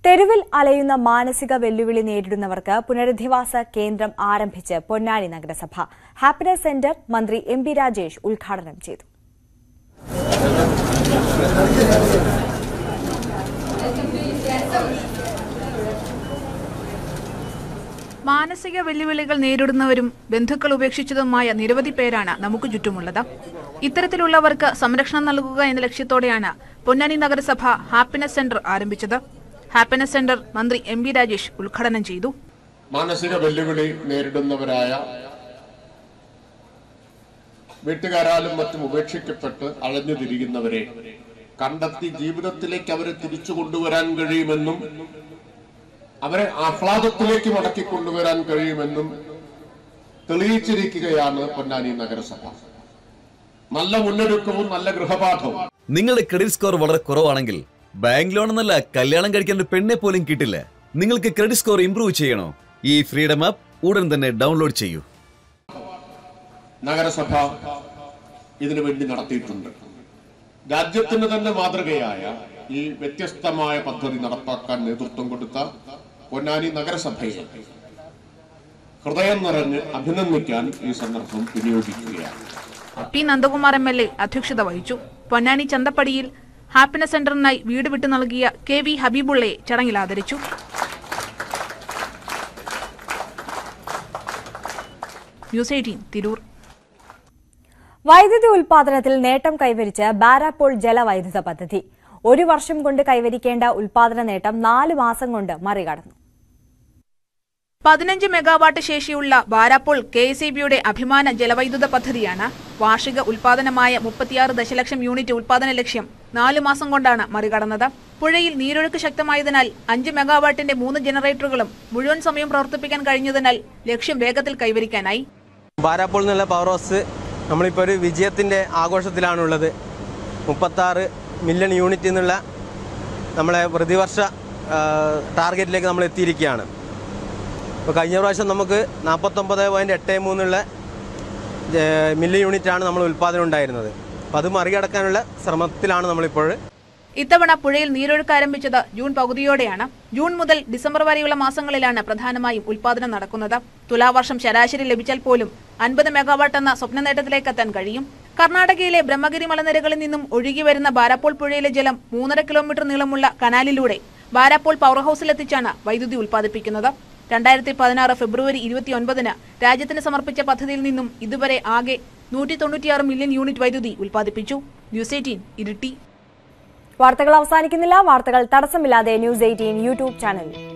തെരുവിൽ അലയുന്ന മാനസിക വെല്ലുവിളി നേരിടുന്നവർക്ക് പുനരധിവാസ കേന്ദ്രം ആരംഭിച്ച് പൊന്നാനി നഗരസഭ ഹാപ്പിനെസ് സെന്റർ മന്ത്രി എം പി രാജേഷ് ഉദ്ഘാടനം ചെയ്തു മാനസിക വെല്ലുവിളികൾ നേരിടുന്നവരും ബന്ധുക്കൾ ഉപേക്ഷിച്ചതുമായ നിരവധി പേരാണ് നമുക്ക് ചുറ്റുമുള്ളത് ഇത്തരത്തിലുള്ളവർക്ക് സംരക്ഷണം നൽകുക എന്ന ലക്ഷ്യത്തോടെയാണ് പൊന്നാനി നഗരസഭ ഹാപ്പിനെസ് സെന്റർ ആരംഭിച്ചത് ഹാപ്പിനെസ് സെന്റർ മന്ത്രി എം ബി രാജേഷ് ഉദ്ഘാടനം ചെയ്തു മാനസിക വെല്ലുവിളി നേരിടുന്നവരായ വീട്ടുകാരാലും മറ്റും ഉപേക്ഷിക്കപ്പെട്ട് അലഞ്ഞു തിരിയുന്നവരെ കണ്ടെത്തി ജീവിതത്തിലേക്ക് അവരെ തിരിച്ചു കൊണ്ടുവരാൻ കഴിയുമെന്നും അവരെ ആഹ്ലാദത്തിലേക്ക് മടക്കി കൊണ്ടുവരാൻ കഴിയുമെന്നും തെളിയിച്ചിരിക്കുകയാണ് പൊന്നാനി നഗരസഭ നല്ല മുന്നൊരുക്കവും നല്ല ഗൃഹപാഠവും നിങ്ങളുടെ ക്രെഡിറ്റ് സ്കോർ വളരെ കുറവാണെങ്കിൽ ബാങ്ക് ലോൺ എന്നല്ല കല്യാണം കഴിക്കാൻ ഒരു പെണ്ണെ പോലും കിട്ടില്ല നിങ്ങൾക്ക് ക്രെഡിറ്റ് സ്കോർ ഇംപ്രൂവ് ചെയ്യണോ ഈ ഫ്രീഡം ആപ്പ് ഉടൻ തന്നെ ഡൗൺലോഡ് ചെയ്യൂ നഗരസഭ ഇതിനു വേണ്ടി നടത്തിയിട്ടുണ്ട് രാജ്യത്തിന് തന്നെ മാതൃകയായ ഈ വ്യത്യസ്തമായ പദ്ധതി നടപ്പാക്കാൻ നേതൃത്വം കൊടുത്ത പൊന്നാനി നഗരസഭയെ ഹൃദയം നിറഞ്ഞ് അഭിനന്ദിക്കാൻ ഈ സന്ദർഭം വിനിയോഗിക്കുകയാണ് P Nandakumar M L A അധ്യക്ഷത വഹിച്ചു പൊന്നാനി ചന്തപ്പടിയിൽ ഹാപ്പിനെസ് സെന്ററിനായി വീട് വിട്ടു നൽകിയ കെ വി ഹബീബുള്ളയെ ചടങ്ങിൽ ആദരിച്ചു ന്യൂസ് എയ്റ്റീൻ തിരൂർ വൈദ്യുതി ഉൽപാദനത്തിൽ നേട്ടം കൈവരിച്ച് ബാരാപ്പോൾ ജലവൈദ്യുത പദ്ധതി ഒരു വർഷം കൊണ്ട് കൈവരിക്കേണ്ട ഉൽപാദന നേട്ടം നാല് മാസം കൊണ്ട് മറികടന്നു പതിനഞ്ച് മെഗാവാട്ട് ശേഷിയുള്ള ബാരാപ്പോൾ കെ എസ് ഇ ബിയുടെ അഭിമാന ജലവൈദ്യുത പദ്ധതിയാണ് വാർഷിക ഉൽപാദനമായ മുപ്പത്തിയാറ് ദശലക്ഷം യൂണിറ്റ് ഉൽപാദന ലക്ഷ്യം നാലു മാസം കൊണ്ടാണ് മറികടന്നത് പുഴയിൽ നീരൊഴുക്ക് ശക്തമായതിനാൽ അഞ്ച് മെഗാവാട്ടിന്റെ മൂന്ന് ജനറേറ്ററുകളും മുഴുവൻ സമയം പ്രവർത്തിപ്പിക്കാൻ കഴിഞ്ഞതിനാൽ ലക്ഷ്യം വേഗത്തിൽ കൈവരിക്കാനായി ബാരാപ്പോൾ എന്നുള്ള പവർ ഹൗസ് നമ്മളിപ്പോൾ ഒരു വിജയത്തിൻ്റെ ആഘോഷത്തിലാണുള്ളത് മുപ്പത്താറ് മില്യൺ യൂണിറ്റ് എന്നുള്ള നമ്മളെ പ്രതിവർഷ ആ, ടാർഗറ്റിലേക്ക് നമ്മൾ എത്തിയിരിക്കുകയാണ് ഇപ്പോൾ കഴിഞ്ഞ പ്രാവശ്യം നമുക്ക് നാൽപ്പത്തൊമ്പത് പോയിൻറ്റ് എട്ട് മൂന്നുള്ള മില്യൺ യൂണിറ്റാണ് നമ്മൾ ഉൽപ്പാദനം ഉണ്ടായിരുന്നത് അപ്പോൾ അത് മറികടക്കാനുള്ള ശ്രമത്തിലാണ് നമ്മളിപ്പോൾ ഇത്തവണ പുഴയിൽ നീരൊഴുക്ക് ആരംഭിച്ചത് ജൂൺ പകുതിയോടെയാണ് ജൂൺ മുതൽ ഡിസംബർ വരെയുള്ള മാസങ്ങളിലാണ് പ്രധാനമായും ഉൽപാദനം നടക്കുന്നത് തുലാവർഷം ശരാശരി ലഭിച്ചാൽ പോലും അൻപത് മെഗാവാട്ട് എന്ന സ്വപ്ന നേട്ടത്തിലേക്ക് എത്താൻ കഴിയും കർണാടകയിലെ ബ്രഹ്മഗിരി മലനിരകളിൽ നിന്നും ഒഴുകി വരുന്ന ബാരാപ്പോൾ പുഴയിലെ ജലം മൂന്നര കിലോമീറ്റർ നീളമുള്ള കനാലിലൂടെ ബാരാപ്പോൾ പവർ ഹൌസിലെത്തിച്ചാണ് വൈദ്യുതി ഉൽപ്പാദിപ്പിക്കുന്നത് രണ്ടായിരത്തി പതിനാറ് ഫെബ്രുവരി ഇരുപത്തിയൊൻപതിന് രാജ്യത്തിന് സമർപ്പിച്ച പദ്ധതിയിൽ നിന്നും ഇതുവരെ ആകെ നൂറ്റി തൊണ്ണൂറ്റിയാറ് മില്യൺ യൂണിറ്റ് വൈദ്യുതി ഉൽപ്പാദിപ്പിച്ചു ന്യൂസ് എയ്റ്റീൻ ഇരിട്ടി വാർത്തകൾ അവസാനിക്കുന്നില്ല വാർത്തകൾ തടസ്സമില്ലാതെ ന്യൂസ് എയ്റ്റീൻ യൂട്യൂബ് ചാനൽ